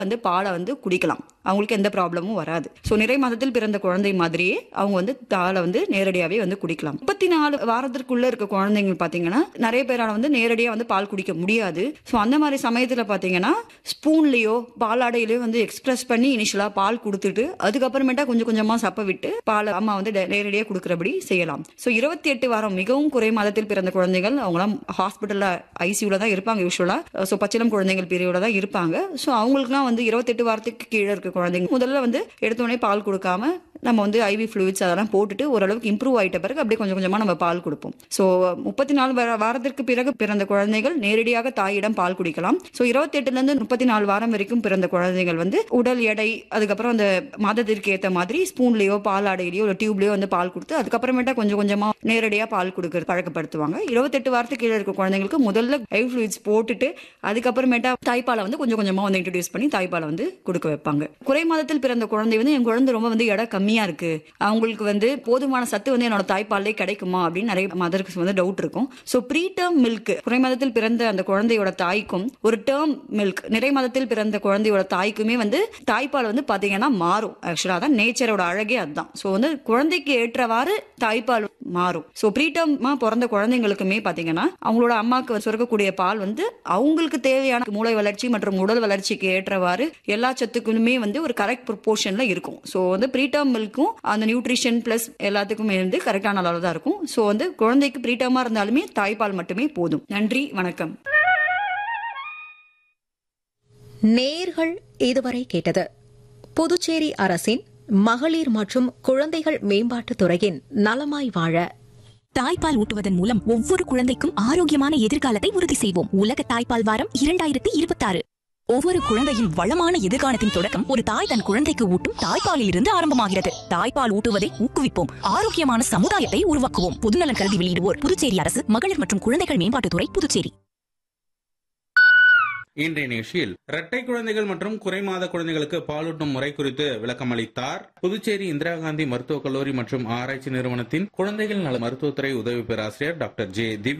வந்து பாலை வந்து குடிக்கலாம் அவங்களுக்கு எந்த ப்ராப்ளமும் வராது ஸோ நிறை மாதத்தில் பிறந்த குழந்தை மாதிரியே அவங்க வந்து பாலை வந்து நேரடியாகவே வந்து குடிக்கலாம் முப்பத்தி நாலு வாரத்திற்குள்ள இருக்க குழந்தைங்க பார்த்தீங்கன்னா நிறைய பேரால வந்து நேரடியாக வந்து பால் குடிக்க முடியாது ஸோ அந்த மாதிரி சமயத்தில் பார்த்தீங்கன்னா ஸ்பூன்லேயோ பாலாடையிலையோ வந்து எக்ஸ்பிரஸ் பண்ணி இனிஷியலாக பால் கொடுத்துட்டு அதுக்கப்புறமேட்டா கொஞ்சம் கொஞ்சமாக சப்ப விட்டு பால் அம்மா வந்து நேரடியாக கொடுக்குறபடி செய்யலாம் ஸோ இருபத்தி எட்டு வாரம் மிகவும் குறை மாதத்தில் பிறந்த குழந்தைகள் அவங்களாம் ஹாஸ்பிட்டலில் ஐசியூவில் தான் இருப்பாங்க யூஸ்வலாக ஸோ பச்சிலம் குழந்தைகள் பிரிவில் தான் இருப்பாங்க ஸோ அவங்களுக்குலாம் வந்து இருபத்தெட்டு வாரத்துக்கு கீழே இருக்க குழந்தைங்க முதல்ல வந்து எடுத்தோடனே பால் கொடுக்காம நம்ம வந்து ஐவி ஃப்ளூயிட்ஸ் அதெல்லாம் போட்டுட்டு ஓரளவுக்கு இம்ப்ரூவ் ஆயிட்ட பிறகு அப்படியே கொஞ்சம் கொஞ்சமாக நம்ம பால் கொடுப்போம் ஸோ முப்பத்தி நாலு வார- வாரத்திற்கு பிறகு பிறந்த குழந்தைகள் நேரடியாக தாயிடம் பால் குடிக்கலாம் ஸோ இருபத்தெட்டுலேருந்து முப்பத்தி நாலு வாரம் வரைக்கும் பிறந்த குழந்தைகள் வந்து உடல் எடை அதுக்கப்புறம் அந்த மாதத்திற்கு ஏற்ற மாதிரி ஸ்பூன்லேயோ பால் ஆடையிலையோ இல்லை டியூப்லேயோ வந்து பால் கொடுத்து அதுக்கப்புறமேட்டா கொஞ்சம் கொஞ்சமாக நேரடியாக பால் கொடுக்க பழக்கப்படுத்துவாங்க இருபத்தெட்டு வாரத்துக்கு கீழே இருக்க குழந்தைங்களுக்கு முதல்ல ஐ ஃப்ளூயிட்ஸ் போட்டுட்டு அதுக்கப்புறமேட்டா தாய்ப்பாலை வந்து கொஞ்சம் கொஞ்சமாக வந்து இன்ட்ரடியூஸ் பண்ணி தாய்ப்பாலை வந்து கொடுக்க வைப்பாங்க குறை மாதத்தில் பிறந்த குழந்தை வந்து என் குழந்தை ரொம்ப வந்து எடை கம்மியா இருக்கு அவங்களுக்கு வந்து போதுமான சத்து வந்து என்னோட தாய்ப்பாலே கிடைக்குமா அப்படின்னு நிறைய மதருக்கு வந்து டவுட் இருக்கும் ஸோ ப்ரீ டேர்ம் மில்க் குறை மாதத்தில் பிறந்த அந்த குழந்தையோட தாய்க்கும் ஒரு டேர்ம் மில்க் நிறை மாதத்தில் பிறந்த குழந்தையோட தாய்க்குமே வந்து தாய்ப்பால் வந்து பாத்தீங்கன்னா மாறும் ஆக்சுவலா தான் நேச்சரோட அழகே அதுதான் ஸோ வந்து குழந்தைக்கு ஏற்றவாறு தாய்ப்பால் மாறும் ஸோ ப்ரீட்டமா பிறந்த குழந்தைங்களுக்குமே பாத்தீங்கன்னா அவங்களோட அம்மாவுக்கு சுரக்கக்கூடிய பால் வந்து அவங்களுக்கு தேவையான மூளை வளர்ச்சி மற்றும் உடல் வளர்ச்சிக்கு ஏற்றவாறு எல்லா சத்துக்குமே வந்து ஒரு கரெக்ட் ப்ரொபோர்ஷன்ல இருக்கும் ஸோ வந்து ப்ரீடம் மில்க்கும் அந்த நியூட்ரிஷன் பிளஸ் எல்லாத்துக்குமே வந்து கரெக்டான அளவு தான் இருக்கும் ஸோ வந்து குழந்தைக்கு ப்ரீட்டமா இருந்தாலுமே தாய்ப்பால் மட்டுமே போதும் நன்றி வணக்கம் நேர்கள் இதுவரை கேட்டது புதுச்சேரி அரசின் மகளிர் மற்றும் குழந்தைகள் மேம்பாட்டுத் துறையின் நலமாய் வாழ தாய்ப்பால் ஊட்டுவதன் மூலம் ஒவ்வொரு குழந்தைக்கும் ஆரோக்கியமான எதிர்காலத்தை உறுதி செய்வோம் உலக தாய்ப்பால் வாரம் இரண்டாயிரத்தி இருபத்தி ஆறு ஒவ்வொரு குழந்தையின் வளமான எதிர்காலத்தின் தொடக்கம் ஒரு தாய் தன் குழந்தைக்கு ஊட்டும் தாய்ப்பாலில் இருந்து ஆரம்பமாகிறது தாய்ப்பால் ஊட்டுவதை ஊக்குவிப்போம் ஆரோக்கியமான சமுதாயத்தை உருவாக்குவோம் பொதுநலன் கருதி வெளியிடுவோர் புதுச்சேரி அரசு மகளிர் மற்றும் குழந்தைகள் மேம்பாட்டுத்துறை புதுச்சேரி இன்றைய நிகழ்ச்சியில் இரட்டை குழந்தைகள் மற்றும் குறைமாத குழந்தைகளுக்கு பாலூட்டும் முறை குறித்து விளக்கம் அளித்தார் புதுச்சேரி இந்திரா காந்தி மருத்துவக் கல்லூரி மற்றும் ஆராய்ச்சி நிறுவனத்தின் குழந்தைகள் நல மருத்துவத்துறை உதவி பேராசிரியர் டாக்டர் ஜே திவ்யா